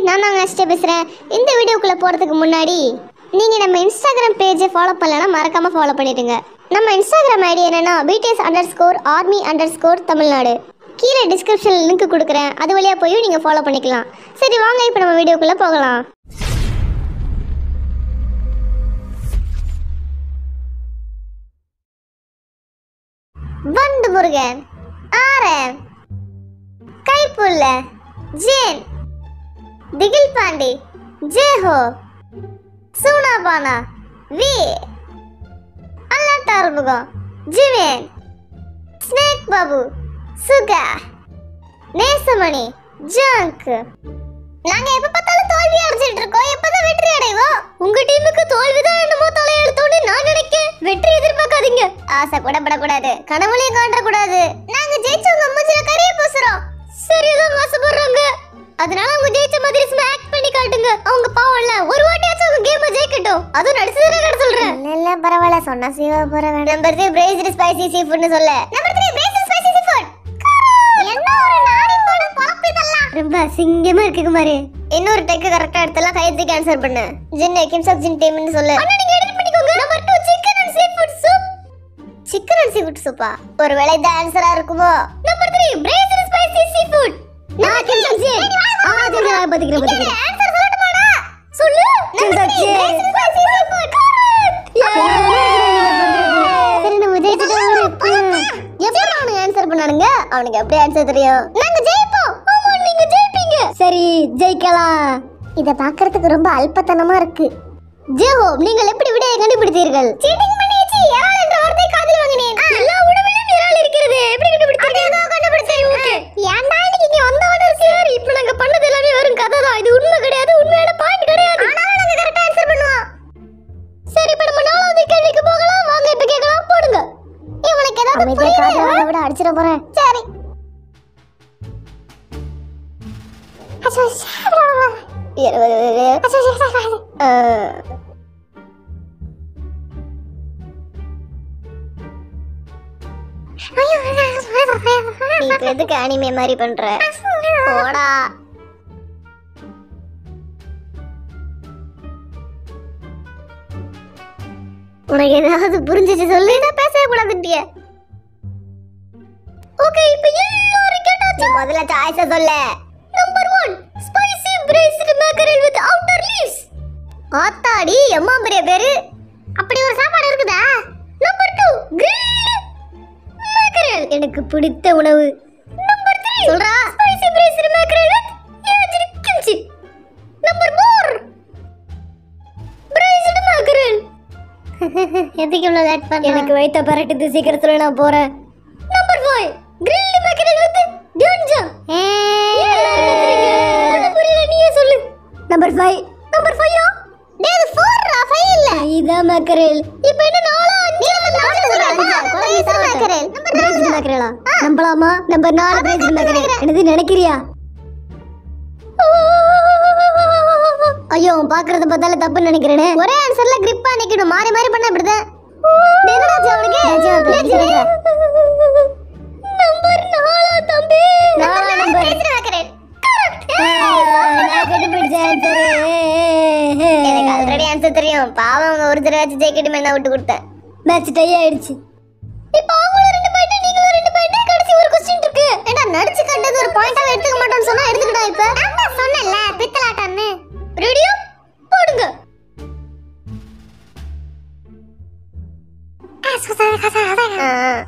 நான் தான் நெக்ஸ்ட் பேசுகிறேன் இந்த வீடியோக்குள்ளே போகிறதுக்கு முன்னாடி நீங்கள் நம்ம இன்ஸ்டாகிராம் பேஜை ஃபாலோ பண்ணலன்னா மறக்காமல் ஃபாலோ பண்ணிடுங்க நம்ம இன்ஸ்டாகிராம் ஐடி என்னன்னா BTS underscore army underscore Tamil Nadu கீழே டிஸ்கிரிப்ஷனில் லிங்க் கொடுக்குறேன் அது வழியாக போய் நீங்கள் ஃபாலோ பண்ணிக்கலாம் சரி வாங்க இப்போ நம்ம வீடியோக்குள்ளே போகலாம் வண்டு முருகன் ஆரன் கைப்புள்ள ஜேன் திகில் பாண்டி ஜேஹோ சூனாபானா வி அல்லாட்டார்முகம் ஜிவேன் ஸ்னேக் பாபு சுகா நேசமணி ஜங்க் நாங்க எப்ப பார்த்தாலும் தோல்வி அடைஞ்சிட்டு இருக்கோம் எப்பதான் வெற்றி அடைவோம் உங்க டீமுக்கு தோல்விதான் என்னமோ தலையெழுத்தோன்னு நான் நினைக்கேன் வெற்றி எதிர்பார்க்காதீங்க ஆசை கூட படக்கூடாது கனவுலையும் காட்டக்கூடாது நாங்க ஜெயிச்சவங்க மூஞ்சில கரிய பூசுறோம் சரிதான் ஆசைப்படுறாங்க அதனால அவங்க ஜெயிச்ச மாதிரி ஸ்மாக் பண்ணி காட்டுங்க அவங்க பாவம்ல ஒரு வாட்டியாச்சும் அவங்க கேம் ஜெயிக்கட்டும் அதுவும் நடிச்சு தானே கடை சொல்றேன் இல்ல பரவாயில்ல சொன்னா சிவா பரவாயில்ல நம்பர் 3 பிரேஸ்டு ஸ்பைசி சீ ஃபுட்னு சொல்ல number 3 braised spicy seafood என்ன ஒரு நாரி போன பொழப்பு இதெல்லாம் ரொம்ப அசிங்கமா இருக்கு குமாரி இன்னொரு டெக் கரெக்டா எடுத்தலாம் கையத்துக்கு ஆன்சர் பண்ணு ஜின் கிம்சக் ஜின் டீம்னு சொல்லு அண்ணா நீங்க எடிட் பண்ணிக்கோங்க number 2 chicken and seafood soup chicken and seafood சூப்பா ஒருவேளை இது ஆன்சரா இருக்குமோ number 3 braised spicy seafood நான் கிம்சக் ஜின் ஆ ஜின் பாத்துக்கிறேன் பாத்துக்கிறேன் ஆன்சர் சொல்லட்டுமாடா சொல்லு கிம்சக் ஜின் ஸ்பைசி சீ ஃபுட் சரி நம்ம ஜெயிச்சிட்டோம் எப்படி அவனுக்கு ஆன்சர் பண்ணானுங்க அவனுக்கு எப்படி ஆன்சர் தெரியும் நாங்க ஜெயிப்போம் ஆமா நீங்க ஜெயிப்பீங்க சரி ஜெயிக்கலாம் இத பார்க்கிறதுக்கு ரொம்ப அல்பத்தனமா இருக்கு ஜெஹோ நீங்கள் எப்படி விடையை கண்டுபிடித்தீர்கள் சீட்டிங் பண்ணியாச்சு இறால் என்ற வார்த்தை காதில் வாங்கினேன் எல்லா உணவிலும் இறால் இருக்கிறது எப்படி கண்டுபிடிச்சீங்க கண்டுபிடிச்சேன் ஓகே ஏன்டா இன்னைக்கு இங்க வந்தவன சரி இப்போ நாங்க பண்ணது எல்லாமே வெறும் கதை தான் இது உண்மை கிடையாது உண்மையான பாயிண்ட் கிடையாது ஆனாலும் நாங்க கரெக்டா ஆன்சர் பண்ணுவோம் சரி இப்ப நம்ம நாலாவது கேள்விக்கு போகலாம் வாங்க இப்ப கேட்கலாம் போடுங்க இவனுக்கு ஏதாவது புரியல விட அடிச்சிட போறேன் சரி நீ இப்ப எதுக்கு அனிமே மாதிரி பண்ற போடா உனக்கு ஏதாவது புரிஞ்சிச்சு சொல்லு நான் பேசவே கூடாதுன்றிய ஓகே இப்போ எல்லாரும் கேட்டாச்சு முதல்ல சாய்ஸ சொல்ல number 1 spicy braised mackerel with outer leaves ஆத்தாடி எம்மா பெரிய பேரு அப்படி ஒரு சாப்பாடு இருக்குதா நம்பர் 2 கிரில் மேக்கரல் எனக்கு பிடித்த உணவு நம்பர் 3 சொல்றா spicy braised mackerel with aged kimchi number 4 braised mackerel எதுக்கு இவ்வளவு லேட் பண்ண எனக்கு வைத்த பரட்டுது சீக்கிரத்துல நான் போறேன் நம்பர் 5 கிரில் மேக்கரல் வித் டியோன்ஜா புரியல நீயே சொல்லு நம்பர் 5 நம்பர் 5 டேய் அது 4 ரா 5 இல்ல இதான் மேக்கரல் இப்போ என்ன நாலா நீ நம்பர் 4 சொல்ற பிரேஸ்டு மேக்கரல் பிரேஸ்டு மேக்கரலா நம்பலாமா நம்பர் 4 பிரேஸ்டு மேக்கரல் என்னது நினைக்கிறியா ஐயோ பாக்குறத பார்த்தால தப்பு நினைக்கிறேனே ஒரே ஆன்சர்ல கிரிப்பா நிக்கணும் மாறி மாறி பண்ண இப்படிதான் என்னடாச்சு அவனுக்கு நம்பர் நாலா தம்பி நாலா நம்பர் எனக்கு ஆல்ரெடி ஆன்சர் தெரியும் பாவம் அவங்க ஒரு தடவை வச்சு ஜெயிக்கட்டுமே நான் விட்டு கொடுத்தேன் மேட்ச் டை ஆயிடுச்சு இப்போ அவங்களும் ரெண்டு பாயிண்ட் நீங்களும் ரெண்டு பாயிண்ட் கடைசி ஒரு கொஸ்டின் இருக்கு ஏண்டா நடிச்சு கண்டது ஒரு பாயிண்டாவே எடுத்துக்க மாட்டோம்னு சொன்னா எடுத்துக்கிட்டா இப்ப அதான் சொன்னேன்ல பித்தலாட்டான்னு ரெடியா போடுங்க ஆ.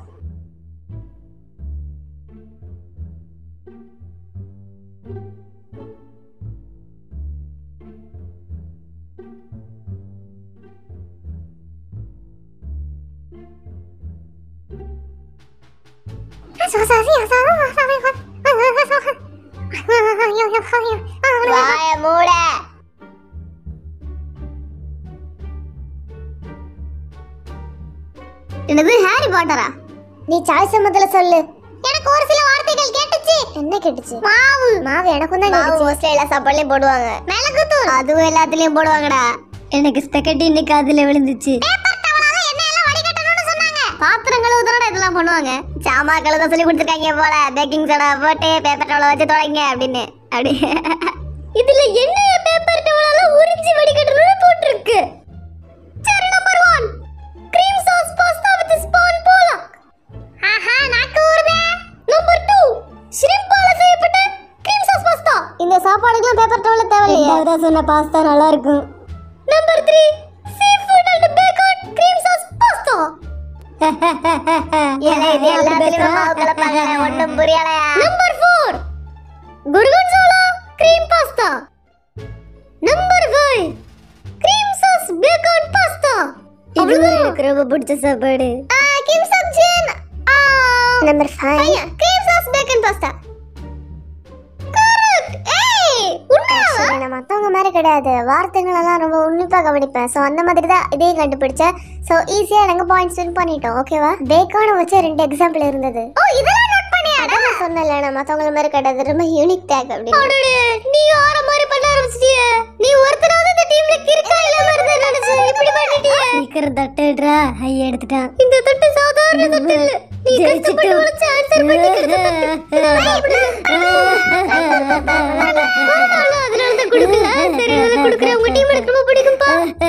வாய மூட என்னது ஹாரி பாட்டரா நீ சாய்ஸ் முதல்ல சொல்லு எனக்கு ஒரு சில வார்த்தைகள் கேட்டுச்சு என்ன கேட்டுச்சு மாவு மாவு எனக்கும் தான் கேட்டுச்சு மோஸ்ட்லி எல்லா சாப்பாடுலயும் போடுவாங்க மிளகு தூள் அதுவும் எல்லாத்துலயும் போடுவாங்கடா எனக்கு ஸ்பெகட்டி இன்னைக்கு அதுல விழுந்துச்சு பாத்திரம் கழுவுறதோட இதெல்லாம் பண்ணுவாங்க சாமா கழுவ சொல்லி கொடுத்துருக்காங்க போல பேக்கிங் சோடா போட்டு பேப்பர் டவலை வச்சு தொடங்க அப்படின்னு அப்படி இதுல எண்ணெய பேப்பர் டவலால உறிஞ்சி வடிகட்டணும்னு போட்டிருக்கு சரி number 1 cream sauce pasta with spawn போலாம் ஆஹா நாக்கு ஊறுதே நம்பர் 2 ஷ்ரிம்பால செய்யப்பட்ட cream sauce pasta இந்த சாப்பாடுக்குலாம் பேப்பர் டவல் தேவையில்லையா ரெண்டாவதா சொன்ன பாஸ்தா நல்லா இருக்கும் number 3 seafood and bacon cream sauce pasta ஏன்னா இது எல்லாத்துலயும் மாவு கலப்பாங்க ஒண்ணும் புரியலையா number 4 gorgonzola cream pasta number 5 cream sauce bacon pasta இதுதான் எனக்கு ரொம்ப பிடிச்ச சாப்பாடு கிம் சப்ஜின் number five cream sauce bacon pasta correct ஏய் உண்மையாவா நான் மற்றவங்க மாதிரி கிடையாது வார்த்தைகளெல்லாம் ரொம்ப உன்னிப்பாக கவனிப்பேன் ஸோ அந்த மாதிரி தான் இதையும் கண்டுபிடிச்சேன் ஸோ ஈஸியாக நாங்கள் பாயிண்ட்ஸ் வின் பண்ணிட்டோம் ஓகேவா பேக்கான வச்சு ரெண்டு எக்ஸாம்பிள் இருந்தது ஓ இதெல்லாம் நோட் பண்ணியாடா அதான் நான் சொன்னல நான் மற்றவங்கள மாதிரி கிடையாது ரொம்ப யூனிக் டேக் அப்படின்னு அடடே நீ ஆற மாதிரி பண்ண ஆரம்பிச்சிட்டியே நீ ஒருத்தனாவது இந்த டீம்ல கிறுக்கா இல்லாம இருந்த நினைச்சு இப்படி பண்ணிட்டியே சீக்கிரம் தட்டுடுறா ஐ எடுத்துட்டான் இந்த தட்டு சாதாரண தட்டு இல்ல நீ கஷ்டப்பட்டு உழைச்சு ஆன்சர் பண்ணிக்கிறது அதனால தான் கொடுக்கல சரி அதை கொடுக்குறேன் உங்க டீம் எனக்கு ரொம்ப பிடிக்கும்பா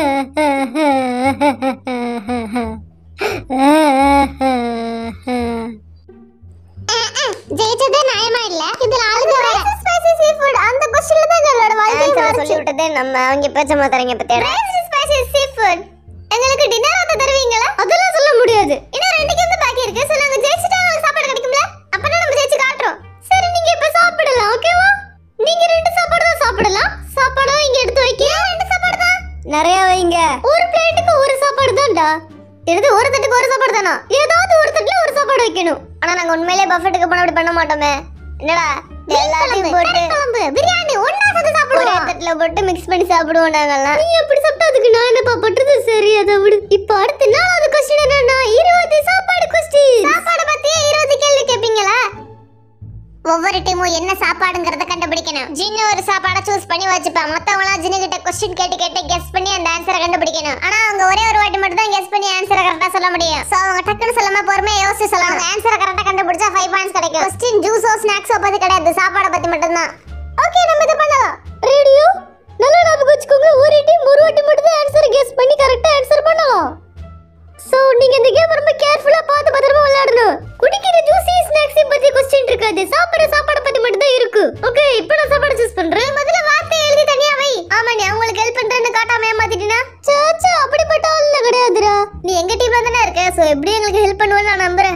ஜெயிச்சதே நியாயமா இல்ல இதுல ஆளுங்க ஸ்பைசி சீ ஃபுட் அந்த क्वेश्चनல தான் எங்களோட வாழ்க்கை சொல்லி விட்டதே நம்ம அவங்க பேச்ச மாத்தாரங்க பத்தி ஸ்பைசி சீ ஃபுட் எங்களுக்கு டின்னர் வந்து தருவீங்களா அதெல்லாம் சொல்ல முடியாது இன்னும் ரெண்டு கேம் பாக்கி இருக்கு சோ நாங்க ஜெயிச்சிட்டா உங்களுக்கு சாப்பாடு கிடைக்கும்ல அப்பனா நம்ம ஜெயிச்சு காட்டுறோம் சரி நீங்க இப்ப சாப்பிடலாம் ஓகேவா நீங்க ரெண்டு சாப்பாடு தான் சாப்பிடலாம் சாப்பாடும் இங்க எடுத்து வைக்க ரெண்டு சாப்பாடு தான் நிறைய வைங்க ஒரு பிளேட்டுக்கு ஒரு சாப்பாடு தான்டா இது ஒரு தட்டுக்கு ஒரு சாப்பாடு தானா ஏதாவது ஒரு தட்டுல ஒரு சாப்பாடு வைக்கணும் ஆனா நாங்க உண்மையிலேயே பஃபெட்டுக்கு போன அப்படி பண்ண மாட்டோமே என்னடா எல்லாத்தையும் போட்டு குழம்பு பிரியாணி ஒண்ணா சேர்த்து சாப்பிடுவோம் ஒரே தட்டுல போட்டு மிக்ஸ் பண்ணி சாப்பிடுவோம் நாங்கெல்லாம் நீ எப்படி சாப்பிட்டா அதுக்கு நான் என்னப்பா பண்றது சரி அதை விடு இப்போ அடுத்து நாலாவது கொஸ்டின் என்னன்னா இருபது சாப்பாடு கொஸ்டின் சாப்பாடு பத்தியே இருபது கேள்வி கேட்பீங்களா ஒவ்வொரு டீமும் என்ன சாப்பாடுங்கறத கண்டுபிடிக்கணும் ஜின்னு ஒரு சாப்பாடை சூஸ் பண்ணி வச்சுப்பேன் மத்தவங்களாம் ஜின்னு கிட்ட கொஸ்டின் கேட்டு கேட்டு கெஸ் பண்ணி அந்த ஆன்சரை கண்டுபிடிக்கணும் ஆனா அவங்க ஒரே ஒரு வாட்டி மட்டும் தான் கெஸ் பண்ணி ஆன்சரை கரெக்டா சொல்ல முடியும் சோ அவங்க டக்குன்னு சொல்லாம பொறுமையா யோசிச்சு சொல்லணும் அந்த ஆன்சரை கரெக்டா கண்டுபிடிச்சா 5 பாயிண்ட்ஸ் கிடைக்கும் கொஸ்டின் ஜூஸோ ஸ்நாக்ஸோ பத்தி கிடையாது சாப்பாடை பத்தி மட்டும் தான் ஓகே நம்ம இத பண்ணலாம் ரேடியோ நல்லா ஞாபகம் வச்சுக்கோங்க ஒரு டீம் ஒரு வாட்டி மட்டும் தான் ஆன்சர் கெஸ் பண்ணி கரெக்டா ஆன்சர் பண்ணலாம் சோ நீங்க இந்த கேம் ரொம்ப கேர்ஃபுல்லா பார்த்து பத்திரமா விளையாடணும் குடிக்கிற ஜூஸி ஸ்நாக்ஸ் பத்தி क्वेश्चन இருக்காது சாப்பிடுற சாப்பாடு பத்தி மட்டும் தான் இருக்கு ஓகே இப்போ நான் சாப்பாடு சூஸ் பண்றேன் முதல்ல வார்த்தை எழுதி தனியா வை ஆமா நீ அவங்களுக்கு ஹெல்ப் பண்றேன்னு காட்டாம ஏமாத்திட்டினா சாச்சா அப்படிப்பட்ட ஆள் கிடையாதுடா நீ எங்க டீம்ல தானே இருக்க சோ எப்படி எங்களுக்கு ஹெல்ப் பண்ணுவேன்னு நான் நம்புறேன்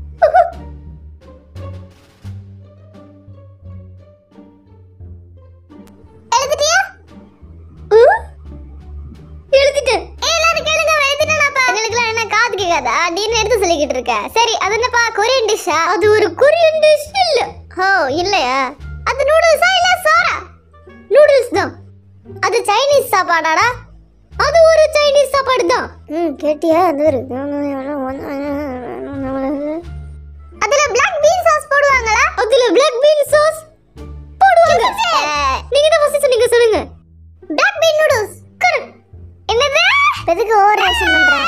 எழுதிட்டியா எழுதிட்டேன் எல்லாரும் கேளுங்க எழுதிட்டேனாப்பா எங்களுக்குலாம் என்ன காது கேட்காதா அப்படின்னு எடுத்து சொல்லிக்கிட்டு இருக்க சரி அது என்னப்பா கொரியன் டிஷ்ஷா அது ஒரு கொரியன் டிஷ் இல்ல ஓ இல்லையா அது நூடுல்ஸா இல்ல சோறா நூடுல்ஸ் தான் அது சைனீஸ் சாப்பாடாடா அது ஒரு சைனீஸ் சாப்பாடு தான் ம் கேட்டியா அது இருக்கு அதுல black bean sauce போடுவாங்களா அதுல black bean sauce போடுவாங்க நீங்க தான் ஃபர்ஸ்ட் சொன்னீங்க சொல்லுங்க black bean noodles கரெக்ட் என்னது எதுக்கு ஓவர் ரியாக்ஷன் பண்றேன்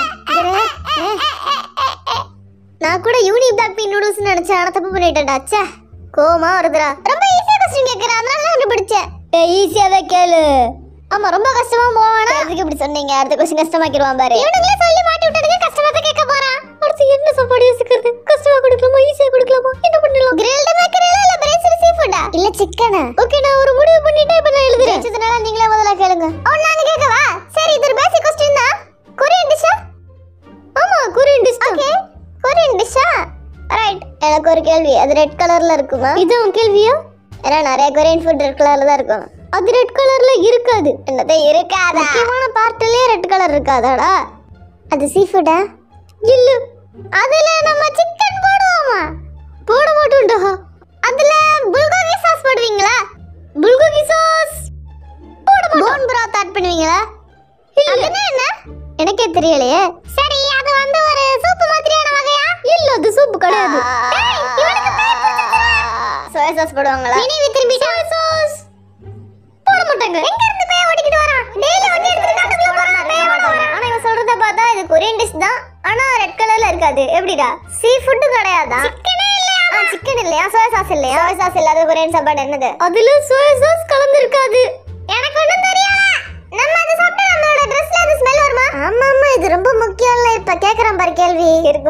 நான் கூட யூனி பிளாக் பீன் நூடுல்ஸ் நினைச்சேன் ஆனா தப்பு பண்ணிட்டேன்டா ச்சே கோமா வருதுடா ரொம்ப ஈஸியா கொஸ்டின் கேக்குறேன் அதனால தான் கண்டுபிடிச்சேன் ஈஸியாவே கேளு ஆமா ரொம்ப கஷ்டமா போவானா எதுக்கு இப்படி சொன்னீங்க அடுத்த கொஸ்டின் கஷ்டமாக்கிடுவான் பாரு இவனுங்களே சொல்லி மாட்டி விட்டதுக்கு கஷ்டமா தான் கேட்க போறான் அடுத்து என்ன சாப்பாடு யோசிக்கிறது கஷ்டமா கொடுக்கலாமா ஈஸியா கொடுக்கலாமா என்ன பண்ணலாம் கிரில்டு மேக்கரேலா இல்ல பிரேசில் சீ ஃபுட்டா இல்ல சிக்கனா ஓகே நான் ஒரு முடிவு பண்ணிட்டேன் இப்ப நான் எழுதுறேன் ஜெயிச்சதுனால நீங்களே முதல்ல கேளுங்க ஓ நாங்க கேட்கவா சரி இது ஒரு பேசிக் கொஸ்டின் தான் கொரியன் டிஷ்ஷா ஆமா கொரியன் டிஷ் ஓகே கொரியன் டிஷ்ஷா ரைட் எனக்கு ஒரு கேள்வி அது ரெட் கலர்ல இருக்குமா இது உன் கேள்வியா ஏன்னா நிறைய கொரியன் ஃபுட் ரெட் கலர்ல தான் இருக்கும் அது ரெட் கலர்ல இருக்காது என்னது இருக்காதா முக்கியமான பார்ட்லயே ரெட் கலர் இருக்காதாடா அது சீ ஃபுட்டா இல்ல அதுல நம்ம சிக்கன் போடுவோமா போட மாட்டோம்டா அதுல புல்கோகி சாஸ் போடுவீங்களா புல்கோகி சாஸ் போட மாட்டோம் போன் பிராத் ஆட் பண்ணுவீங்களா அப்படின்னா என்ன எனக்கே தெரியலையே சரி அது வந்து ஒரு சூப் மாதிரியான வகையா இல்ல அது சூப் கிடையாது சோயா சாஸ் போடுவாங்களா நினைவு திரும்பி சோயா சாஸ் போட மாட்டாங்க எங்க இருந்து பேய் ஓடிக்கிட்டு வரான் டெய்லி வண்டி எடுத்துட்டு காட்டுக்குள்ள போறான் பேய் ஓட வரான் ஆனா இவன் சொல்றத பார்த்தா இது கொரியன் டிஷ் தான் ஆனா ரெட் கலர்ல இருக்காது எப்படிடா சீ ஃபுட் கிடையாதா சிக்கனே இல்லையா சிக்கன் இல்லையா சோயா சாஸ் இல்லையா சோயா சாஸ் இல்லாத கொரியன் சாப்பாடு என்னது அதுல சோயா சாஸ் கலந்து இருக்காது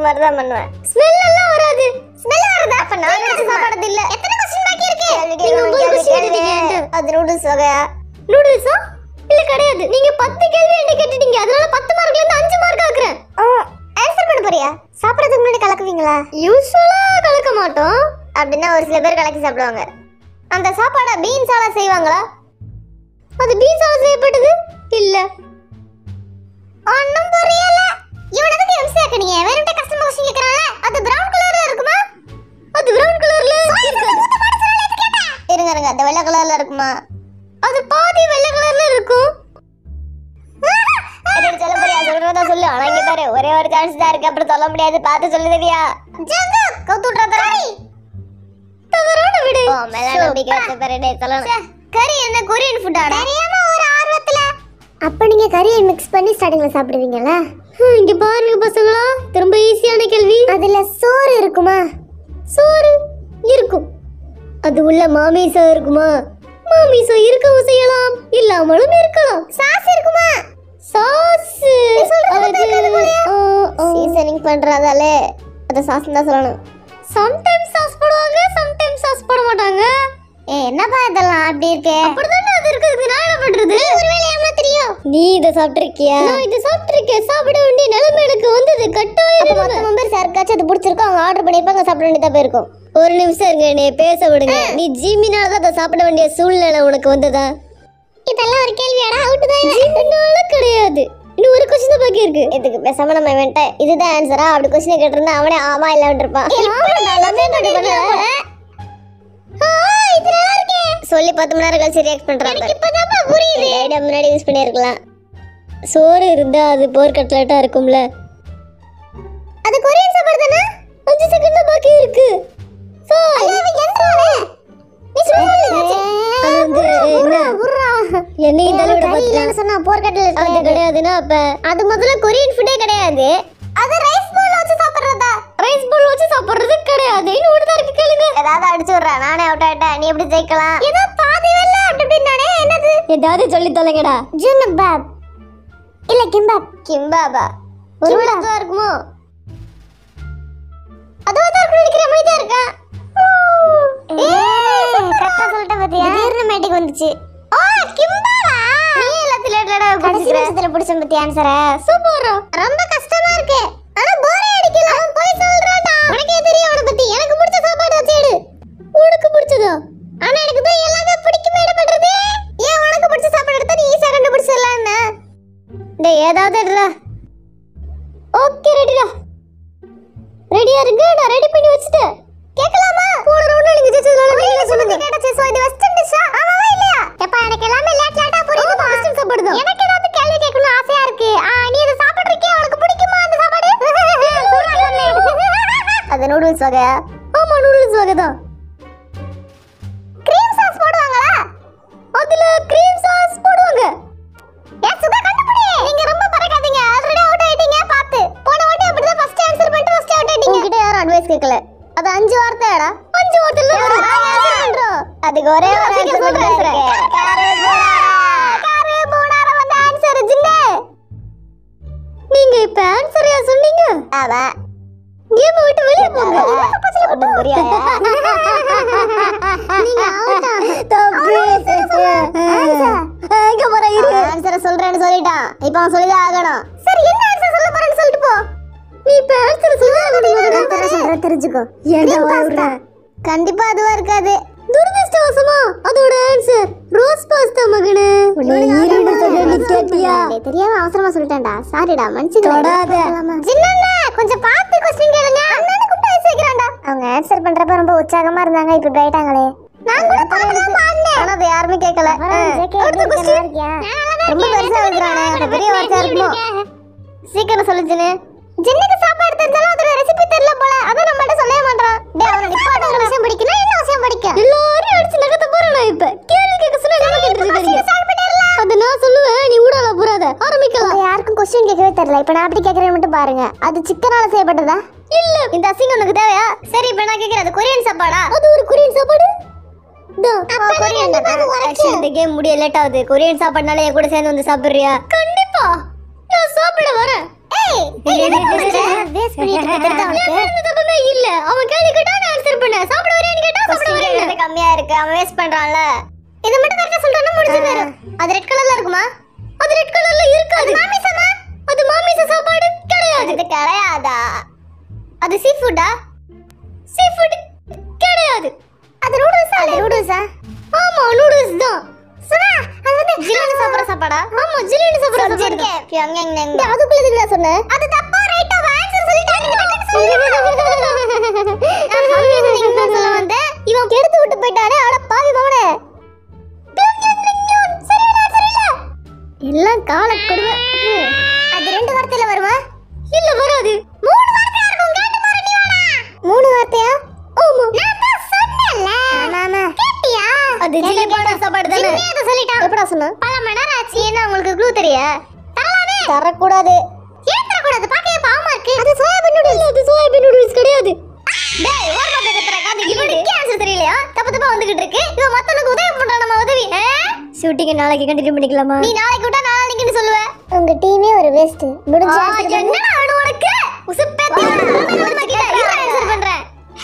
மாதிரி தான் பண்ணுவேன் ஸ்மெல் எல்லாம் வராது ஸ்மெல் வருதா அப்ப நான் நினைச்ச சாப்பாடு இல்ல எத்தனை क्वेश्चन பாக்கி இருக்கு நீங்க ஒன்பது क्वेश्चன் கேட்டீங்க அது நூடுல்ஸ் வகையா நூடுல்ஸா இல்ல கிடையாது நீங்க 10 கேள்வி என்ன கேட்டுட்டீங்க அதனால 10 மார்க்ல இருந்து 5 மார்க் ஆக்குறேன் ஆன்சர் பண்ண போறியா சாப்பிடுறதுக்கு முன்னாடி கலக்குவீங்களா யூசுவலா கலக்க மாட்டோம் அப்படின்னா ஒரு சில பேர் கலக்கி சாப்பிடுவாங்க அந்த சாப்பாடை பீன்ஸால செய்வாங்களா அது பீன்ஸால செய்யப்பட்டது இல்ல ஒண்ணும் புரியல இவனுக்கு எம்சி ஆக்கனீங்க வேணும்ட்ட கஸ்டமர் கொஸ்டின் கேக்குறானே அது பிரவுன் கலர்ல இருக்குமா அது பிரவுன் கலர்ல இருங்க இருங்க அது வெள்ளை கலர்ல இருக்குமா அது பாதி வெள்ளை கலர்ல இருக்கும் அது சொல்ல முடியாது சொல்றதா சொல்லு ஆனா இங்க பாரு ஒரே ஒரு சான்ஸ் தான் இருக்கு அப்புறம் சொல்ல முடியாது பார்த்து சொல்லுவியா ஜங்க கவுத்து விட்றா தராய் தவறான விடு ஓ மேல நம்பிக்கை வச்ச பாரு டேய் சொல்லணும் கறி என்ன கொரியன் ஃபுட் ஆடா தெரியாம ஒரு ஆர்வத்துல அப்ப நீங்க கறியை மிக்ஸ் பண்ணி ஸ்டார்டிங்ல சாப்பிடுவீங்களா இங்க பாருங்க பசங்களா ரொம்ப ஈஸியான கேள்வி அதுல சோறு இருக்குமா சோறு இருக்கும் அது உள்ள மாமிசம் இருக்குமா மாமிசம் இருக்கவும் செய்யலாம் இல்லாமலும் இருக்கலாம் சாஸ் இருக்குமா சாஸ் சீசனிங் பண்றதாலே அத சாஸ் தான் சொல்லணும் சம்டைம்ஸ் சாஸ் போடுவாங்க சம்டைம்ஸ் சாஸ் போட மாட்டாங்க ஏ என்னப்பா இதெல்லாம் அப்படி இருக்கே அப்படிதானே அது இருக்குது நான் என்ன பண்றது ஒருவேளை ஏமாத்திரியோ நீ இத சாப்பிட்டிருக்கியா நான் இத சாப்பிட்டிருக்கேன் சாப்பிட வேண்டிய நிலைமை எனக்கு வந்தது கட்டாயம் மொத்த மெம்பர்ஸ் யாருக்காச்சும் அது பிடிச்சிருக்கோ அவங்க ஆர்டர் பண்ணிருப்பாங்க சாப்பிட வேண்டியதா போயிருக்கும் ஒரு நிமிஷம் இருங்க நீ பேச விடுங்க நீ ஜிமினால தான் அதை சாப்பிட வேண்டிய சூழ்நிலை உனக்கு வந்ததா இதெல்லாம் ஒரு கேள்வியாடா அவுட் தான் ஜிமினால கிடையாது இன்னும் ஒரு கொஸ்டின் பாக்கி இருக்கு இதுக்கு பேசாம நம்ம வேண்ட இதுதான் ஆன்சரா அப்படி கொஸ்டின் கேட்டிருந்தா அவனே ஆமா இல்ல இருப்பான் சொல்லி பத்து மணி நேரம் கழிச்சு ரியாக்ட் பண்றாங்க இப்பதான் புரியுது ஐடியா முன்னாடி யூஸ் பண்ணிருக்கலாம் சோறு இருந்தா அது போர் கட்லெட்டா இருக்கும்ல அது கொரியன் சாப்பாடு தானே அஞ்சு செகண்ட் தான் பாக்கி இருக்கு என்னையும் தலைவிட பார்த்துட்டான் சொன்னா போர்க்கட்டில் அது கிடையாதுன்னா அப்ப அது முதல்ல கொரியன் ஃபுட்டே கிடையாது அது ரைஸ் பவுல் வச்சு சாப்பிடுறதா ரைஸ் பவுல் வச்சு சாப்பிடுறது கிடையாது இன்னொரு தான் இருக்கு கேளுங்க ஏதாவது அடிச்சு விடுறா நானே அவுட் ஆயிட்டேன் நீ எப்படி ஜெயிக்கலாம் ஏதோ பாதி வெல்ல அப்படி இப்படி நானே என்னது ஏதாவது சொல்லி தொலைங்கடா ஜுனபாப் இல்ல கிம்பாப் கிம்பாபா ஒரு தான் இருக்குமோ அதுவா தான் இருக்கு நினைக்கிறேன் அமைதியா இருக்கா கரெக்டா சொல்லிட்ட பாத்தியா திடீர்னு மேட்டிக் வந்துச்சு ஓ கிம்பாவா நீ எல்லாத்துல லேட்டடா கடைசி நிமிஷத்துல பிடிச்ச பத்தி ஆன்சர சூப்பர் ரொம்ப கஷ்டமா இருக்கு ஆனா போரே அடிக்கல அவன் போய் சொல்றான்டா உனக்கே தெரியும் அவன பத்தி எனக்கு பிடிச்ச சாப்பாடு வச்சு எடு உனக்கு பிடிச்சதா ஆனா எனக்கு தான் எல்லாமே பிடிக்குமே பண்றது ஏன் உனக்கு பிடிச்ச சாப்பாடு எடுத்தா நீ ஈஸியா கண்டுபிடிச்சிடலாம்னு டேய் ஏதாவது எடுடா ஓகே ரெடிடா ரெடியா இருக்கு நான் ரெடி பண்ணி வச்சிட்டேன் கேட்கலாமா போன ரவுண்ட்ல நீங்க ஜெயிச்சதுனால நீங்க சொல்லுங்க கேட்டச்சு சோ இது வெஸ்டர்ன் டிஷ்ஷா ஆமாவா இல்லையா எப்பா எனக்கு எல்லாமே லேட் லேட்டா புரியுது வெஸ்டர்ன் சாப்பாடு தான் எனக்கு ஏதாவது கேள்வி கேட்கணும் ஆசையா இருக்கு ஆ நீ இத சாப்பிடுறீங்க உனக்கு பிடிக்குமா அந்த சாப்பாடு அது நூடுல்ஸ் வகையா ஆமா நூடுல்ஸ் வகை தான் கிரீம் சாஸ் போடுவாங்களா அதுல கிரீம் சாஸ் போடுவாங்க ஏன் சுதா கண்டுபிடி நீங்க ரொம்ப பறக்காதீங்க ஆல்ரெடி அவுட் ஆயிட்டீங்க பாத்து போன வாட்டி அப்படிதான் ஃபர்ஸ்ட் ஆன்சர் பண்ணிட்டு ஃபர்ஸ்ட் அவுட் ஆயிட்டீங்க உங்ககிட்ட யாரும் அட்வைஸ் கேட்கல அது அஞ்சு வார்த்தையாடா அஞ்சு வார்த்தைல வரும் பண்றோம் அதுக்கு ஒரே ஒரு ஆன்சர் சொல்றேன் காரபோனாரா காரபோனாரா வந்து ஆன்சர் ஜின்னே நீங்க இப்ப ஆன்சரையா சொன்னீங்க ஆமா கேம் விட்டு வெளிய போங்க ஒண்ணும் புரியாதா நீங்க அவுட்டா தப்பு எங்க போற இரு ஆன்சரை சொல்றேன்னு சொல்லிட்டான் இப்போ அவன் சொல்லிதான் ஆகணும் சரி என்ன ஆன்சர் சொல்ல போறேன்னு சொல்லிட்டு போ நீ இப்ப ஆன்சர் சொல்ல சொல்றேன் தெரிஞ்சுக்கோ ஏன்டா கண்டிப்பா அதுவா இருக்காது துரதிருஷ்டவசமா அதோட ஆன்சர் ரோஸ் பாஸ்தா மகனே கேட்டியா டேய், தெரியாம அவசரமா சொல்லிட்டேன்டா சாரிடா மன்னிச்சு தொடாத. ஜின்னண்ணா கொஞ்சம் பார்த்து கொஸ்டின் கேளுங்க அண்ணனை கூப்பிட்டு ஐஸ் வைக்கிறான்டா அவங்க ஆன்சர் பண்றப்ப ரொம்ப உற்சாகமா இருந்தாங்க இப்ப போயிட்டாங்களே நான் கூட பார்த்து பாடினேன் ஆனா அது யாருமே கேட்கல அடுத்த கொஸ்டின் ரொம்ப பெருசா எழுதுறானே அப்ப பெரிய வார்த்தையா இருக்குமோ சீக்கிரம் சொல்லு ஜின்னு ஜின்னுக்கு சாப்பாடு தெரிஞ்சாலும் அதோட ரெசிபி தெரியல போல அத நம்மள்ட்ட சொல்லவே மாட்டான் டேய் அவன நிப்பாட்ட விஷயம் படிக்கணும் என்ன விஷயம் படிக்க எல்லாரையும் அடிச்சு நகத்த போறேன் நான் இப்ப கேள்வி கேட்க சொன்னா என்ன கேட்டுருக்கீங்க அத நான் சொல்லுவேன் நீ ஊடால போறாத ஆரம்பிக்கலாம் யாருக்கும் கொஸ்டின் கேட்கவே தெரியல இப்ப நான் அப்படி கேக்குறேன் மட்டும் பாருங்க அது சிக்கனால செய்யப்பட்டதா இல்ல இந்த அசிங்கம் உனக்கு தேவையா சரி இப்ப நான் கேக்குறது அது கொரியன் சாப்பாடா அது ஒரு கொரியன் சாப்பாடு இந்த கேம் முடிய லேட் ஆகுது கொரியன் சாப்பாடுனால என் கூட சேர்ந்து வந்து சாப்பிடுறியா கண்டிப்பா நான் சாப்பிட வரேன் வேஸ்ட் பண்ணிட்டு இருக்கிறது அவனுக்கு தப்புமே இல்ல அவன் கேள்வி கேட்டா நான் ஆன்சர் பண்ணேன் சாப்பிட வரையான்னு கேட்டா சாப்பிட வரையா கம்மியா இருக்கு அவன் வேஸ்ட் பண்றான்ல இத மட்டும் கரெக்டா சொல்றானே முடிஞ்சு போயிடும் அது ரெட் கலர்ல இருக்குமா அது ரெட் கலர்ல இருக்காது மாமிசமா அது மாமிச சாப்பாடு கிடையாது அது கிடையாதா அது சீ ஃபுட்டா சீ ஃபுட் கிடையாது அது நூடுல்ஸா நூடுல்ஸா ஆமா நூடுல்ஸ் தான் சுனா அது வந்து ஜில்லுன்னு சாப்பிடுற சாப்பாடா ஆமா ஜில்லுன்னு சாப்பிடுற சாப்பாடு தான் பியங்யாங் நங்க அதுக்குள்ள இதுல சொன்ன அது தப்பா ரைட்டா ஆன்சர் சொல்லிட்டாங்க நான் சொல்ல வந்தேன் இவன் கெடுத்து விட்டு போயிட்டானே அட பாவி மவனே எல்லாம் கால கொடுமை அது ரெண்டு வார்த்தையில வருமா இல்ல வராது மூணு வார்த்தையா இருக்கும் கேட்டு பாரு நீ வேணா மூணு வார்த்தையா ஆமா நான் தான் சொன்னேன்ல ஆமா கேட்டியா அது ஜில்லிபான சாப்பாடு தானே ஜிம்மி அதை சொல்லிட்டான் எப்படா சொன்ன பல மணி நேரம் ஆச்சு என்ன உங்களுக்கு க்ளூ தெரியா தரலாமே தரக்கூடாது ஏன் தரக்கூடாது பார்க்கவே பாவமா இருக்கு அது சோயாபீன் நூடுல்ஸ் அது சோயாபீன் நூடுல்ஸ் கிடையாது டேய் ஓரமா பேசுற காது இவனுக்கு ஆன்சர் தெரியலையா தப்பு தப்பா வந்துகிட்டு இருக்கு இவன் மத்தவனுக்கு உதவி பண்றான் நம்ம உதவி ஷூட்டிங் நாளைக்கு கண்டினியூ பண்ணிக்கலாமா நீ நாளைக்கு விட்டா நாளைக்குன்னு சொல்லுவ உங்க டீமே ஒரு வேஸ்ட் முடிஞ்ச ஆ, என்னடா வேணும் உனக்கு உசுப்பேத்தி ஆன்சர் பண்றேன்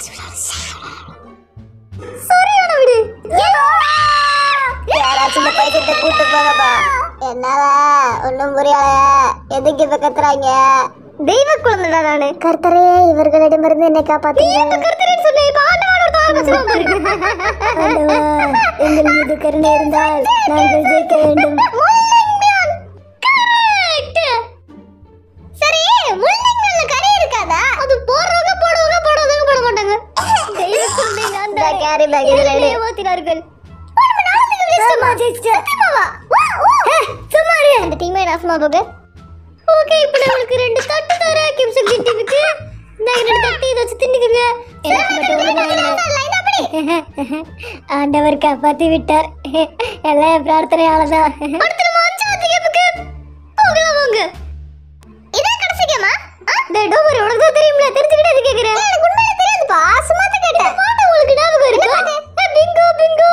சரியான விடு யாராச்சும் இந்த பைத்தியத்தை கூட்டு போங்கப்பா என்னால ஒண்ணும் புரியல எதுக்கு இப்ப கத்துறாங்க தெய்வ குழந்தைடா நானு கர்த்தரே இவர்களிடமிருந்து என்னை காப்பாத்துங்க கருத்தரேன்னு சொன்னேன் இப்ப ஆண்டவனோட ஆரம்பிச்சிருவோம் ஆண்டவா, எங்கள் மீது கருணை இருந்தால் நாங்கள் ஜெயிக்க வேண்டும் சரி முள்ளங்கில கறி இருக்காதா அது போடுறவங்க போடுவாங்க போடாதவங்க போட மாட்டாங்க தெய்வ குழந்தைங்க அந்த கேரி பேக் இதுல ஏமாத்தினார்கள் சும்மா இரு அந்த டீமே நாசமா போக ஓகே இப்போ நம்மளுக்கு ரெண்டு தட்டு தர கிம்சன் டீமுக்கு இந்த ரெண்டு தட்டு இதை வச்சு தின்னுக்குங்க எனக்கு மட்டும் ஒண்ணு ஆண்டவர் காப்பாத்தி விட்டார் எல்லாம் என் பிரார்த்தனையால தான் போகலாம் வாங்க இதான் கடைசி கேமா டேய் டோமர் உனக்கு தான் தெரியும்ல தெரிஞ்சுக்கிட்டு அது கேக்குறேன் எனக்கு உண்மையிலே தெரியாதுப்பா சும்மா தான் கேட்டேன் மாட்ட உங்களுக்கு ஞாபகம் இருக்கா பிங்கோ பிங்கோ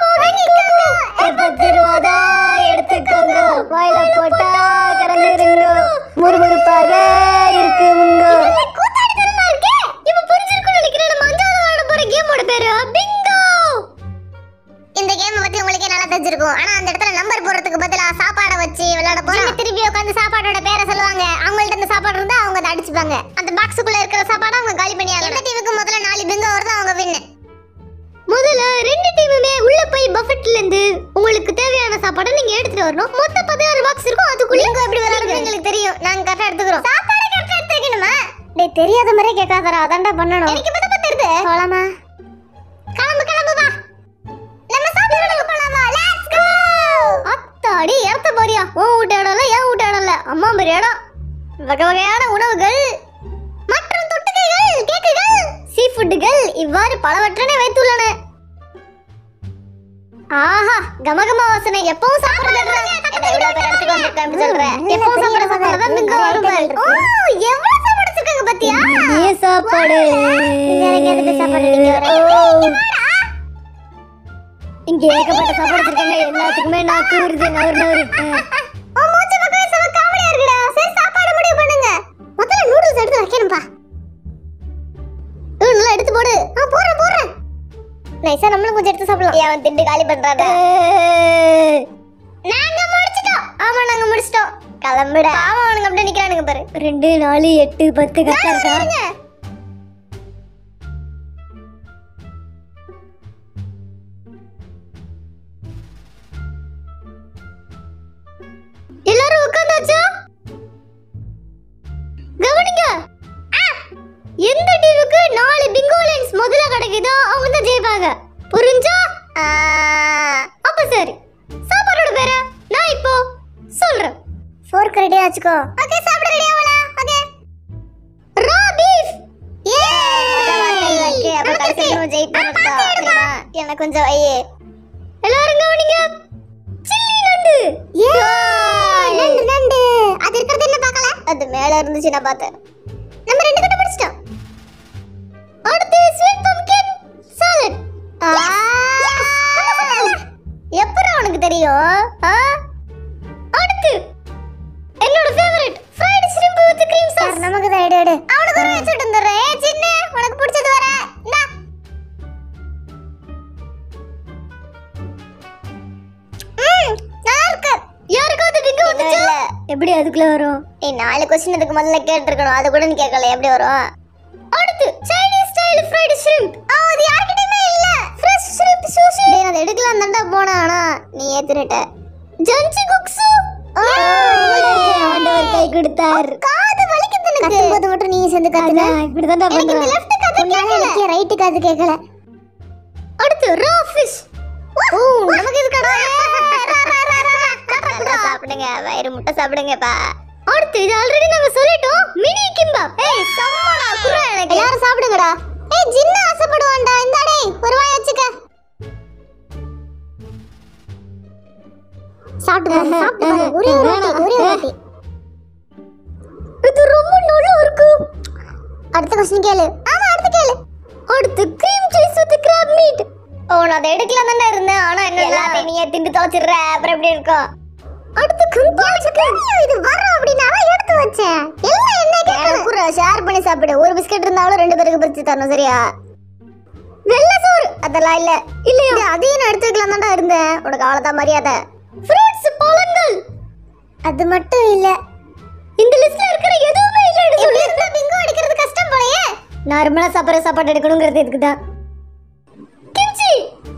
பத்து ரூபாதா எடுத்துக்கோங்க வாயில போட்டா கரைஞ்சிருங்க முறுமுறுப்பாக இருக்கு முங்க கூத்தாடித்தனமா இருக்கே இவன் புரிஞ்சிருக்கும்னு நினைக்கிறேன் நம்ம அஞ்சாவது விளையாட போற கேமோட பேரு பிங்கோ இந்த கேம் பத்தி உங்களுக்கே நல்லா தெரிஞ்சிருக்கும் ஆனா அந்த இடத்துல நம்பர் போடுறதுக்கு பதிலா சாப்பாடை வச்சு விளையாட போறோம் திருப்பி உட்காந்து சாப்பாடோட பேரை சொல்லுவாங்க அவங்கள்ட்ட இந்த சாப்பாடு இருந்தா அவங்க அதை அடிச்சுப்பாங்க அந்த பாக்ஸுக்குள்ள இருக்கிற சாப்பாடை அவங்க காலி பண்ணி எந்த டீமுக்கு முதல்ல நாலு பிங்கோ வருதோ அவங்க வின்னு முதல்ல ரெண்டு டீமுமே உள்ள போய் பஃபெட்ல இருந்து உங்களுக்கு தேவையான சாப்பாடை நீங்க எடுத்துட்டு வரணும் மொத்த பதினாறு பாக்ஸ் இருக்கும் அதுக்குள்ள நீங்க எப்படி விளையாடுறது எங்களுக்கு தெரியும் நாங்க கரெக்டா எடுத்துக்கிறோம் சாப்பாடை கரெக்டா எடுத்து வைக்கணுமா டேய் தெரியாத மாதிரியே கேட்காதடா அதான்டா பண்ணணும் எனக்கு இப்ப தான் தெரியுது போலாமா கிளம்பு கிளம்பு வா நம்ம சாப்பிட போலாமா லெட்ஸ் கோ அத்தாடி இடத்த போறியா உன் வீட்டு இடம் இல்ல என் வீட்டு இடம் இல்ல அம்மா பெரிய இடம் வகை வகையான உணவுகள் மற்றும் தொட்டுக்கைகள் கேக்குகள் சீ ஃபுட்டுகள் இவ்வாறு பலவற்றனை வைத்துள்ளன ஆஹா கமகம வாசனை எப்பவும் சாப்பிடுறது இவ்வளவு பேர் இடத்துக்கு வந்திருக்கேன் அப்படி சொல்றேன் எப்பவும் சாப்பிடுற சாப்பாடு தான் இங்க வரும் ஓ எவ்வளவு சாப்பாடு வச்சிருக்காங்க பாத்தியா நிறைய சாப்பாடு இங்க எதுக்கு சாப்பாடு அடிக்க வர? இங்க ஏகப்பட்ட சாப்பாடு வச்சிருக்காங்க எல்லாத்துக்குமே நான் கூறுது நவரு நவரு உன் மூச்சு பக்கமே செம காமெடியா இருக்குடா சரி சாப்பாடு முடிவு பண்ணுங்க முதல்ல நூடுல்ஸ் எடுத்து வைக்கணும்பா ம், நல்லா எடுத்து போடு ஆ போடுறேன் போடுறேன் நைஸா நம்மளும் கொஞ்சம் எடுத்து சாப்பிடலாம் அவன் திண்டு காலி பண்றாடா நாங்க முடிச்சிட்டோம் ஆமா நாங்க முடிச்சிட்டோம் கிளம்புடா ஆமா அவனுங்க அப்படியே நிக்கிறானுங்க பாரு ரெண்டு நாலு எட்டு பத்து கரெக்டா இருக்கா எல்லாரும் உட்காந்தாச்சா கவனிங்க எந்த டீமுக்கு நாலு பிங்கோ லைன்ஸ் முதல்ல கிடைக்குதோ அவங்க தான் ஜெயிப்பாங்க புரிஞ்சா அப்ப சரி சாப்பாடோட பேர நான் இப்போ சொல்றேன் ஃபோர்க் ரெடியா வச்சுக்கோ ஓகே சாப்பிட ரெடி ஆவலா ஓகே ரா பீஃப் எனக்கு கொஞ்சம் ஐயே எல்லாரும் கவனிங்க சில்லி நண்டு நண்டு நண்டு அது இருக்கிறது என்ன பார்க்கல அது மேல இருந்துச்சு நான் பார்த்தேன் நம்ம ரெண்டு கட்ட முடிச்சிட்டோம் அடுத்து ஸ்வீட் பம்கின் சாலட் எப்படி உனக்கு தெரியும் ஆ? அடுத்து என்னோட ஃபேவரட் ஃப்ரைட் ஷ்ரிம்ப் வித் நமக்கு தான் எடு எடு அவனுக்கு ஒரு வச்சுட்டு வந்துடுறேன் ஏ சின்ன உனக்கு பிடிச்சது வர இந்தா ம், நல்லா இருக்கு யாருக்காவது பிங்கு வந்துச்சு எப்படி அதுக்குள்ள வரும் ஏய் நாலு கொஸ்டின் இதுக்கு முதல்ல கேட்டிருக்கணும் அது கூட நீ கேட்கல எப்படி வரும் அடுத்து சைனீஸ் ஸ்டைல் ஃப்ரைட் ஷ்ரிம்ப் ஆ அது யார்கிட்டயுமே இல்ல ஃப்ரெஷ் ஷ்ரிம்ப் சுஷி டேய் நான் எடுக்கலாம் தான்டா போனேன் ஆனா நீ ஏத்துறட்ட ஜன்சி குக்ஸு ஆண்டவர் கை கொடுத்தார் காது வலிக்குது எனக்கு கத்தும்போது மட்டும் நீ சேர்ந்து கத்துன இப்படிதான் எனக்கு இந்த லெஃப்ட் காது கேட்கல ரைட் காது கேட்கல அடுத்து ரா ஃபிஷ் ஓ நமக்கு இது கடை சாப்பிடுங்க வயிறு முட்டை சாப்பிடுங்கப்பா அடுத்து இது ஆல்ரெடி நாங்க சொல்லிட்டோம் மினி கிம்பப் ஏய் சம்மடா குறா எனக்கு எல்லாரும் சாப்பிடுங்கடா ஏய் ஜின்ன ஆசைப்படுவான்டா இந்த டேய் ஒரு வாய் வச்சுக்க சாப்பிட்டு பாரு, சாப்பிட்டு பாரு. ஒரே ஒரு வாட்டி ஒரே ஒரு வாட்டி இது ரொம்ப நல்லா இருக்கு அடுத்த கொஸ்டின் கேளு ஆமா அடுத்து கேளு அடுத்து cream cheese with crab meat ஓ நான் அதை எடுக்கலாம் தானே இருந்தேன் ஆனா என்ன எல்லாத்தையும் நீயே திண்டு துவச்சிடுற அப்புறம் எப்படி இருக்கும் அடுத்து கும்பாச்சுக்கு இது வரும் அப்படின்னு நான் எடுத்து வச்சேன் எல்லாம் என்ன கேட்கல ஷேர் பண்ணி சாப்பிடு ஒரு பிஸ்கட் இருந்தாலும் ரெண்டு பேருக்கு பிரிச்சு தரணும் சரியா வெள்ளை சோறு அதெல்லாம் இல்ல இல்லையா அதையும் நான் எடுத்துக்கலாம் தான்டா இருந்தேன் உனக்கு அவ்வளவுதான் மரியாதை ஃப்ரூட்ஸ் பழங்கள் அது மட்டும் இல்ல இந்த லிஸ்ட்ல இருக்கிற எதுவுமே இல்ல சொல்லி இருந்தா பிங்கோ அடிக்கிறது கஷ்டம் போலயே நார்மலா சாப்பிடுற சாப்பாடு எடுக்கணுங்கிறது இதுக்கு தான் கிம்ச்சி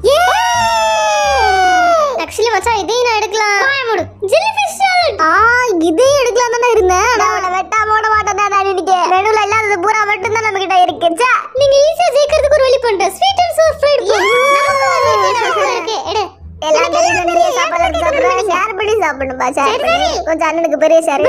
ஆக்சுவலி மச்சான் இதையும் நான் எடுக்கலாம் வாய மூடு ஜெல்லி ஃபிஷ் சாலட் ஆ இதையும் எடுக்கலாம் தானே இருந்தேன் ஆனா அவள வெட்டா போட மாட்டேன் நான் நினைக்க நடுவுல இல்லாதது பூரா மட்டும் தான் நம்ம கிட்ட இருக்கு ச்சே. நீங்க ஈஸியா ஜெயிக்கிறதுக்கு ஒரு வழி பண்ணிட்டேன் ஸ்வீட் அண்ட் சோர் ஃப்ரைட் இருக்கு எடு எல்லாம் தெரியும் நிறைய சாப்பாடு எடுத்து சாப்பிடுறேன் ஷேர் பண்ணி சாப்பிடணும் பாச்சா கொஞ்சம் அண்ணனுக்கு பெரிய ஷேர்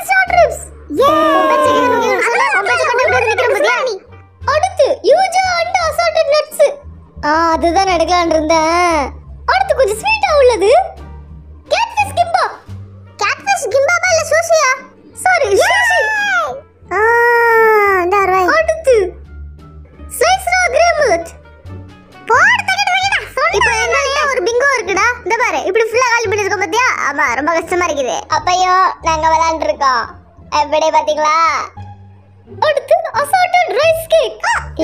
அடுத்து யூஜா அண்ட் அசால்டட் நட்ஸ் ஆ அதுதான் எடுக்கலாம்னு இருந்தேன் அடுத்து கொஞ்சம் ஸ்வீட்டா உள்ளது கேட்ஃபிஷ் கிம்பா கேட்ஃபிஷ் கிம்பாபா இல்ல சூஷியா சாரி சூஷி ஆ இந்த அரவை அடுத்து ஸ்லைஸ்ரா கிரேமலட் போடு தக்கிட்டு வைடா இப்போ எங்கள்ட்ட ஒரு பிங்கோ இருக்குடா இந்த பாரு இப்படி ஃபுல்லா காலி பண்ணிருக்கோம் பாத்தியா ஆமா ரொம்ப கஷ்டமா இருக்குது அப்பையோ நாங்க விளையாண்டு இருக்கோம் எப்படி பாத்தீங்களா அடுத்து அசால்டட் ரைஸ் கேக்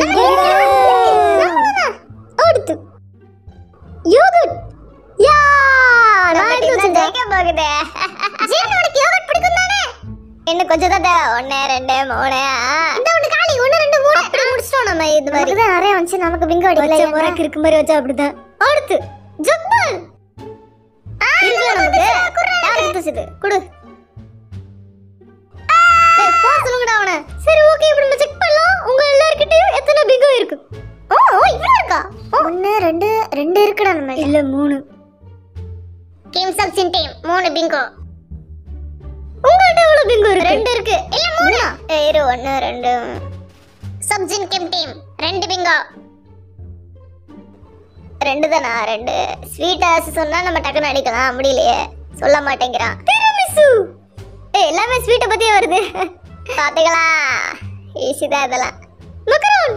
அடுத்து யோகட் யா நான் எடுத்து வச்சிருக்கேன் போகுதே ஜீன் உனக்கு யோகட் பிடிக்கும் தானே இன்னும் கொஞ்சம் தான் தேவை ஒண்ணு ரெண்டு மூணு இந்த ஒண்ணு காலி ஒண்ணு ரெண்டு மூணு அப்படி முடிச்சிட்டோம் நம்ம இது மாதிரி தான் நிறைய வந்துச்சு நமக்கு பிங்கோ வச்ச அடிக்கல முறை கிறுக்கு மாதிரி வச்சா அப்படிதான் அடுத்து ஜக்பால் இருக்கு நமக்கு யார் எடுத்து வச்சது குடு ஏய், போ சொல்லுங்கடா அவனை சரி ஓகே இப்ப நம்ம செக் பண்ணலாம் உங்க எல்லார்கிட்டயும் எத்தனை பிங்கோ இருக்கு ஓ ஓ இவ்வளவு இருக்கா ஒன்னு ரெண்டு ரெண்டு இருக்குடா நம்ம இல்ல மூணு டீம் சப்சின் டீம் மூணு பிங்கோ உங்கள்ட்ட எவ்வளவு பிங்கோ இருக்கு ரெண்டு இருக்கு இல்ல மூணு ஏய், இரு ஒன்னு ரெண்டு சப்ஜின் கிம் டீம் ரெண்டு பிங்கோ ரெண்டு தானா ரெண்டு ஸ்வீட் ஆஸ் சொன்னா நம்ம டக்குன்னு அடிக்கலாம் முடியலையே சொல்ல மாட்டேங்கிறான் திரமிசு ஏய் எல்லாமே ஸ்வீட்டை பத்தியே வருது பாத்தீங்களா ஈஸி தான் இதெல்லாம் மக்ரூன்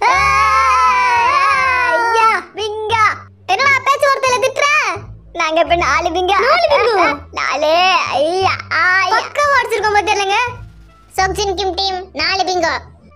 ஐயா பிங்கா என்னடா பேச்சு வார்த்தையில திட்டுற நாங்க இப்ப நாலு பிங்கா நாலு பிங்கா நாலு ஐயா ஐயா பக்கம் அடிச்சிருக்கோம் பாத்தீங்களா சப்ஜின் கிம் டீம் நாலு பிங்கா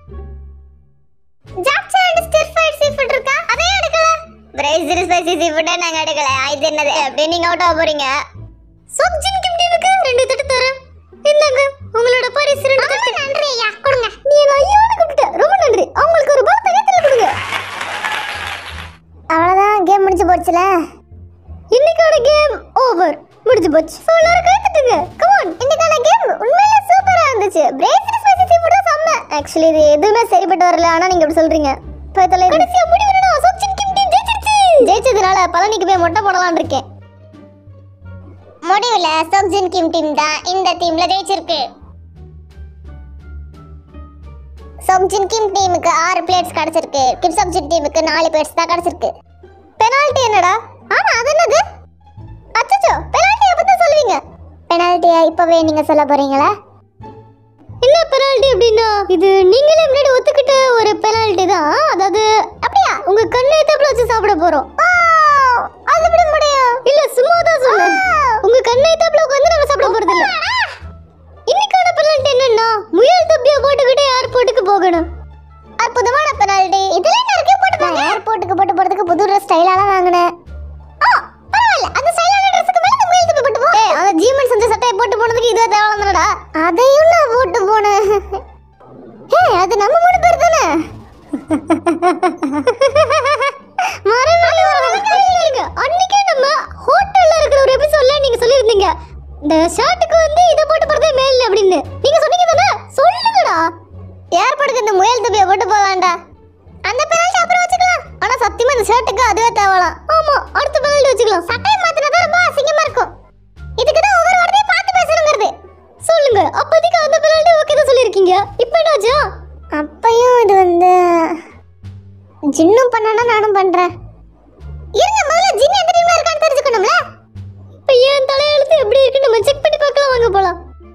ஜாப்சா and stir fried seafood இருக்கா அதையும் எடுக்கல பிரைசர் ஸ்பைசி சீ ஃபுட்டே நாங்க எடுக்கல இது என்னது அப்படியே நீங்க அவுட் ஆக போறீங்க சப்ஜின் கிம் டீமுக்கு ரெண்டு தட்டு தரேன் இந்தாங்க உங்களோட பரிசு ரெண்டு தட்டு நன்றி ஐயா கொடுங்க நீ என்ன ஐயான்னு கூப்பிட்ட ரொம்ப நன்றி அவங்களுக்கு ஒரு பலத்த கைத்தல கொடுங்க அவ்வளவுதான் கேம் முடிஞ்சு போச்சுல இன்னைக்கான கேம் ஓவர் முடிஞ்சு போச்சு ஸோ எல்லாரும் கைத்தட்டுங்க கமான் இன்னைக்கான கேம் உண்மையிலே சூப்பரா இருந்துச்சு பிரேசில் ஸ்பைசி சீ ஃபுட் செம்ம ஆக்சுவலி இது எதுவுமே சரிப்பட்டு வரல ஆனா நீங்க இப்படி சொல்றீங்க போய் தொலை கடைசியா முடிவுனா சச்சின் கிம் டீம் ஜெயிச்சிருச்சு ஜெயிச்சதுனால பழனிக்கு போய் மொட்டை போடலாம்னு இருக்கேன் முடிவுல சப்ஜின் கிம் டீம் தான் இந்த டீம்ல ஜெயிச்சிருக்கு சப்ஜின் கிம் டீமுக்கு ஆறு பிளேட்ஸ் கிடைச்சிருக்கு கிம் சப்ஜின் டீமுக்கு நாலு பிளேட்ஸ் தான் கிடைச்சிருக்கு பெனால்டி என்னடா ஆமா அது என்னது அச்சச்சோ பெனால்டி எப்ப தான் சொல்லுவீங்க பெனால்ட்டியா இப்பவே நீங்க சொல்ல போறீங்களா என்ன பெனால்டி அப்படின்னா இது நீங்களே முன்னாடி ஒத்துக்கிட்ட ஒரு பெனால்டி தான் அதாவது அப்படியா உங்க கண்ணை தப்புல வச்சு சாப்பிட போறோம் அது எப்படி முடியும் இல்ல சும்மா தான் சொன்னேன் உங்க கண்ணை தப்புல உட்கார்ந்து நாங்க சாப்பிட போறது இல்ல இன்னைக்கான பெனால்டி என்னன்னா முயல் தப்பிய போல போனதுக்கு இதுவே தேவையானடா அதையும் நான் போட்டு போனேன் ஏ அது நம்ம மூணு பேர் தானே அன்னைக்கே நம்ம ஹோட்டல்ல இருக்கிற ஒரு எபிசோட்ல நீங்க சொல்லியிருந்தீங்க இந்த ஷர்ட்டுக்கு வந்து இதை போட்டு போறதே மேல் அப்படின்னு நீங்க சொன்னீங்க தானே சொல்லுங்கடா ஏர்போர்ட்டுக்கு இந்த முயல் தொப்பியை போட்டு போகலாம்டா அந்த பெனால்ட்டி அப்புறம் வச்சுக்கலாம் ஆனா சத்தியமா இந்த ஷர்ட்டுக்கு அதுவே தேவலாம் ஆமா அடுத்த பெனால்ட்டி வச்சுக்கலாம் சட்டையை மாத்தினா ரொம்ப அசிங்கமா இருக்கும் இதுக்கு தான் ஒவ்வொரு வார்த்தையும் பார்த்து பேசணுங்கிறது சொல்லுங்க அப்போதைக்கு அந்த பெனால்ட்டி ஓகே தான் சொல்லியிருக்கீங்க இப்போ என்னாச்சா அப்பையும் இது வந்து ஜின்னும் பண்ணனா நானும் பண்றேன் இருங்க முதல்ல ஜின் எந்த டீம்ல இருக்கான்னு தெரிஞ்சுக்கணும்ல இப்போ ஏன் தலையெழுத்து எப்படி இருக்கு நம்ம செக் பண்ணி பார்க்கலாம் வாங்க போலாம்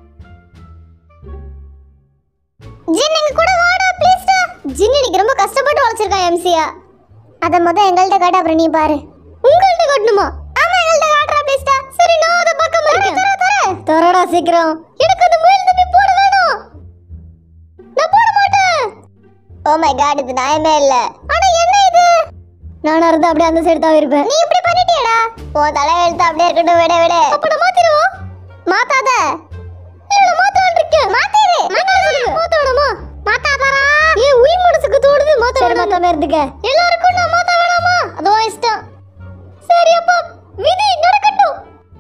ஜின் எங்க கூட வாடா ப்ளீஸ் டா ஜின் இன்னைக்கு ரொம்ப கஷ்டப்பட்டு உழைச்சிருக்கான் எம்சியா அத முத எங்கள்ட்ட காட்டு அப்புறம் நீ பாரு உங்கள்ட்ட காட்டணுமா ஆமா எங்கள்ட்ட காட்டுறா ப்ளீஸ் டா சரி நான் அத பக்கமா இருக்கேன் தர தர தரடா சீக்கிரம் எனக்கு அந்த முயல் தம்பி போட வேணும் நான் போட மாட்டேன் ஓ மை காட் இது நியாயமே இல்ல ஆனா என்ன இது நானா இருந்தா அப்படியே அந்த சைடு தான் இருப்பேன் நீ இப்படி பண்ணிட்டியடா ஓ தலையெழுத்து அப்படியே இருக்கட்டும் விட விட அப்ப நான் மாத்திடுவோம் மாத்தாத இல்ல மாத்தலாம்னு இருக்கேன் மாத்திரு மாத்தாத மாத்த வேணாமா மாத்தாதடா ஏ உயிர் மனசுக்கு தோடுது மாத்த வேணாமா மாத்தாம இருந்துக்க எல்லாருக்கும் நான் மாத்த வேணாமா அதுவா இஷ்டம் சரி அப்பா விதி நடக்கட்டும்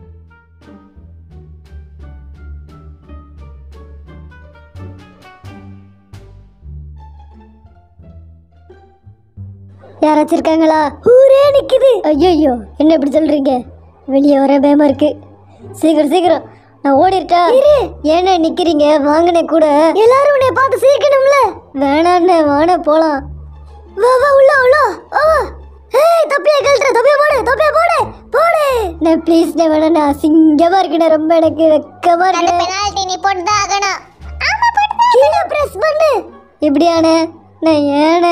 யாராச்சும் இருக்காங்களா ஊரே நிக்குது ஐயோ என்ன இப்படி சொல்றீங்க வெளியே வர பயமா இருக்கு சீக்கிரம் சீக்கிரம் நான் ஓடிட்டா இரு ஏன்னா நிக்கிறீங்க வாங்கினே கூட எல்லாரும் உன்னை பார்த்து சிரிக்கணும்ல வேணான்னு வாண போலாம் வா வா உள்ள உள்ள வா வா ஏய் தப்பியா கழட்டுற தப்பியா போடு தப்பியா போடு போடு நான் ப்ளீஸ் நான் வேணா அசிங்கமா இருக்குண்ணே ரொம்ப எனக்கு வெக்கமா இருக்கு பெனால்ட்டி நீ போட்டு தான் ஆகணும் ஆமா போட்டு கீழே பிரஸ் பண்ணு இப்படியானே நான் ஏனே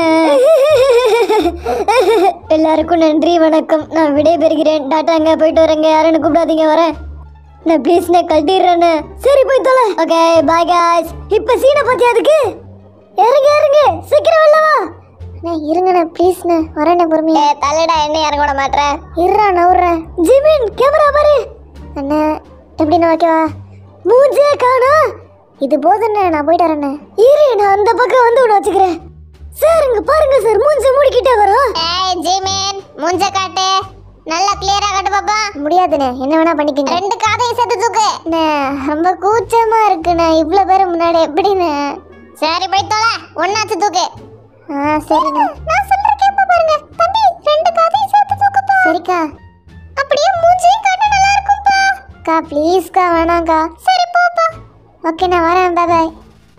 எல்லாருக்கும் நன்றி வணக்கம் நான் விடைபெறுகிறேன் டாட்டாங்க போயிட்டு வரேங்க யாரும் கூப்பிடாதீங்க வரேன் நான் ப்ளீஸ் நான் கழட்டிடுறேன்னு சரி போய் தொலை ஓகே பாய் காய்ஸ் இப்போ சீனை பத்தி அதுக்கு இறங்க இறங்க சீக்கிரம் வெளில வா நான் இருங்கண்ணே ப்ளீஸ்ண்ணே வரேண்ணே பொறுமையா ஏ தள்ளுடா என்ன இறங்க விட மாட்டேன் இருறா நவுறேன் ஜிமின் கேமரா பாரு அண்ணா எப்படிண்ணா ஓகேவா மூஞ்சே காணா இது போதுண்ணே நான் போயிட்டு வரேண்ணே இரு நான் அந்த பக்கம் வந்து உன்னை வச்சுக்கிறேன் சார் இங்க பாருங்க சார் மூஞ்ச மூடிக்கிட்டே வரோம் ஏய் ஜிமின் மூஞ்ச காட்டு நல்லா கிளியரா காட்டு பாப்பா முடியாதுண்ணே என்ன வேணா பண்ணிக்கங்க ரெண்டு காதையும் சேர்த்து தூக்கு அண்ணே, ரொம்ப கூச்சமா இருக்குண்ணே இவ்வளோ பேர் முன்னாடி எப்படிண்ணே சரி போய் தொலை ஒன்னாச்சு தூக்கு ஆ சரிண்ணே நான் சொல்ற கேப்ப பாருங்க தம்பி ரெண்டு காதையும் சேர்த்து தூக்குப்பா சரிக்கா அப்படியே மூஞ்சையும் காட்ட நல்லா இருக்கும்பா அக்கா ப்ளீஸ்க்கா வேணாங்க்கா சரி போப்பா ஓகே நான் வரேன் பாய் பாய்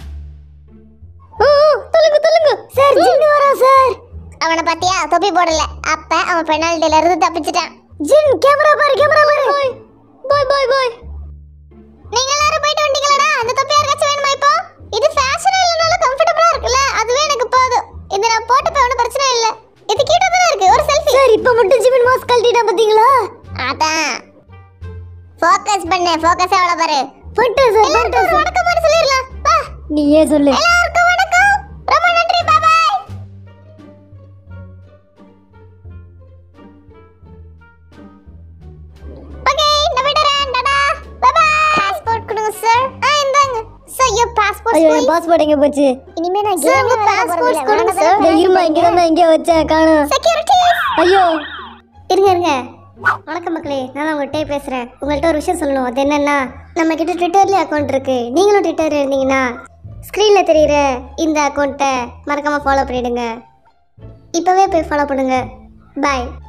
சொல்லுங்க சொல்லுங்க சார் ஜின்னு வரோம் சார் அவனை பாத்தியா தொப்பி போடல அப்ப அவன் பெனால்ட்டில இருந்து தப்பிச்சிட்டான் ஜின் கேமரா பாரு கேமரா பாரு பாய் பாய் பாய் நீங்க எல்லாரும் போயிட்டு வந்தீங்களடா அந்த தொப்பி யாருக்காச்சும் வேணுமா இப்போ இது ஃபேஷனா இல்லனாலும் கம்ஃபர்ட்டபிளா இருக்குல்ல அதுவே எனக்கு போதும் இது நான் போட்டு ஒன்றும் பிரச்சனை இல்ல இது கிட்ட தானே இருக்கு ஒரு செல்ஃபி சார் இப்போ மட்டும் ஜிமின் மாஸ்க் கழட்டிட்டா பாத்தீங்களா அதான் ஃபோக்கஸ் பண்ணு ஃபோக்கஸ் எவ்வளவு பாரு பட்டு சார் பட்டு எல்லாருக்கும் ஒரு வணக்கம் மாதிரி சொல்லிடலாம் வா நீயே சொல்லு எல்லாருக்கும் வணக்கம் ரொம்ப நன்றி பாய் பாய் ஓகே நான் விடுறேன் டாடா பை பை பாஸ்போர்ட் கொடுங்க சார் ஆ இந்தாங்க சார் யூ பாஸ்போர்ட் ஐயோ என் பாஸ்போர்ட் எங்க போச்சு இனிமே நான் கேம்ல பாஸ்போர்ட் கொடுங்க இந்த சார் இருமா இங்க தான் இங்க வச்சேன் காணோம் செக்யூரிட்டி ஐயோ இருங்க இருங்க வணக்கம் மக்களே நான் உங்கள்கிட்ட பேசுகிறேன் உங்கள்கிட்ட ஒரு விஷயம் சொல்லணும் அது என்னன்னா நம்ம கிட்ட ட்விட்டர்லேயே அக்கௌண்ட் இருக்கு நீங்களும் ட்விட்டர் இருந்தீங்கன்னா ஸ்க்ரீனில் தெரியுற இந்த அக்கௌண்ட்டை மறக்காமல் ஃபாலோ பண்ணிடுங்க இப்போவே போய் ஃபாலோ பண்ணுங்க பாய்